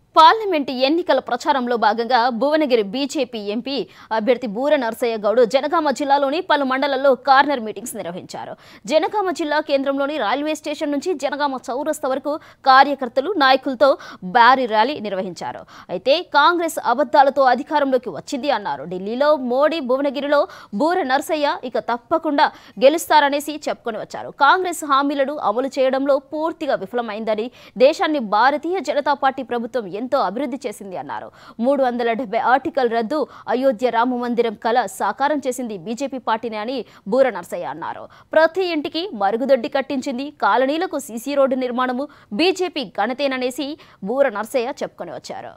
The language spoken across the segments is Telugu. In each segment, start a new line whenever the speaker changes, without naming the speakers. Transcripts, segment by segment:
పార్లమెంటు ఎన్నికల ప్రచారంలో భాగంగా భువనగిరి బీజేపీ ఎంపీ అభ్యర్థి బూర నర్సయ్య గౌడ్ జనగామ జిల్లాలోని పలు మండలాల్లో కార్నర్ మీటింగ్స్ నిర్వహించారు జనగామ జిల్లా కేంద్రంలోని రైల్వే స్టేషన్ నుంచి జనగామ చౌరస్తా వరకు కార్యకర్తలు నాయకులతో భారీ ర్యాలీ నిర్వహించారు అయితే కాంగ్రెస్ అబద్ధాలతో అధికారంలోకి వచ్చింది అన్నారు ఢిల్లీలో మోడీ భువనగిరిలో బూర నర్సయ్య ఇక తప్పకుండా గెలుస్తారనేసి చెప్పుకొని వచ్చారు కాంగ్రెస్ హామీలను అమలు చేయడంలో పూర్తిగా విఫలమైందని దేశాన్ని భారతీయ జనతా పార్టీ ప్రభుత్వం ఎంతో అభివృద్ధి చేసింది అన్నారు మూడు వందల డెబ్బై ఆర్టికల్ రద్దు అయోధ్య రామ మందిరం కల సాకారం చేసింది బీజేపీ పార్టీని అని బూర నర్సయ్య అన్నారు ప్రతి ఇంటికి మరుగుదొడ్డి కట్టించింది కాలనీలకు సీసీ రోడ్డు నిర్మాణము బీజేపీ ఘనతేననేసి బూర నర్సయ్య చెప్పుకొని వచ్చారు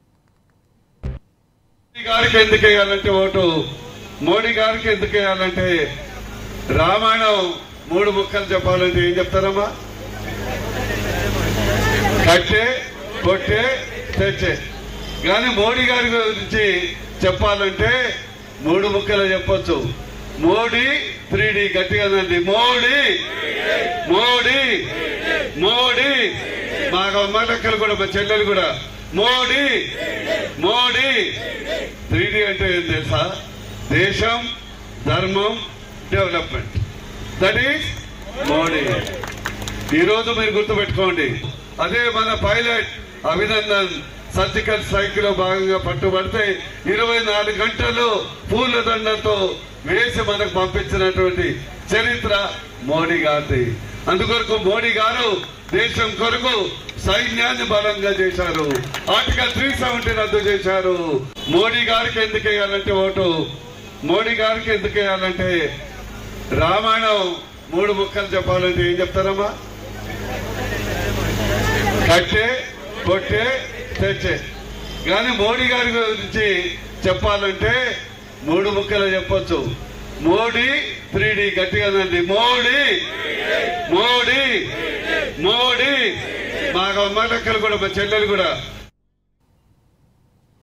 మోడీ గారికి ఎందుకు వేయాలంటే ఓటు మోడీ గారికి ఎందుకు వేయాలంటే రామాయణం మూడు ముక్కలు చెప్పాలంటే ఏం చెప్తారమ్మా కట్టే కొట్టే తెచ్చే కానీ మోడీ గారి గురించి చెప్పాలంటే మూడు ముక్కలు చెప్పొచ్చు మోడీ త్రీ డి గట్టిగా అనండి మోడీ మోడీ మోడీ మా అమ్మలక్కలు కూడా మా చెల్లెలు కూడా మోడీ మోడీ త్రీ డి అంటే ఏం తెలుసా దేశం ధర్మం డెవలప్మెంట్ దట్ ఈస్ మోడీ ఈ రోజు మీరు గుర్తుపెట్టుకోండి అదే మన పైలట్ అభినందన్ సర్జికల్ స్ట్రైక్ లో భాగంగా పట్టుబడితే ఇరవై నాలుగు గంటలు పూల దండతో వేసి మనకు పంపించినటువంటి చరిత్ర మోడీ గారిది అందుకొరకు మోడీ గారు దేశం కొరకు సైన్యాన్ని బలంగా చేశారు ఆర్టికల్ త్రీ సెవెంటీ రద్దు చేశారు మోడీ గారికి ఎందుకు వేయాలంటే ఓటు మోడీ గారికి ఎందుకు వేయాలంటే రామాయణం మూడు ముక్కలు చెప్పాలంటే ఏం చెప్తారమ్మా కట్టే కొట్టే తెచ్చే కానీ మోడీ గారి గురించి చెప్పాలంటే మూడు ముక్కలు చెప్పొచ్చు మోడీ త్రీ డి గట్టిగా అనండి మోడీ మోడీ మోడీ మా అమ్మలక్కలు కూడా మా చెల్లెలు కూడా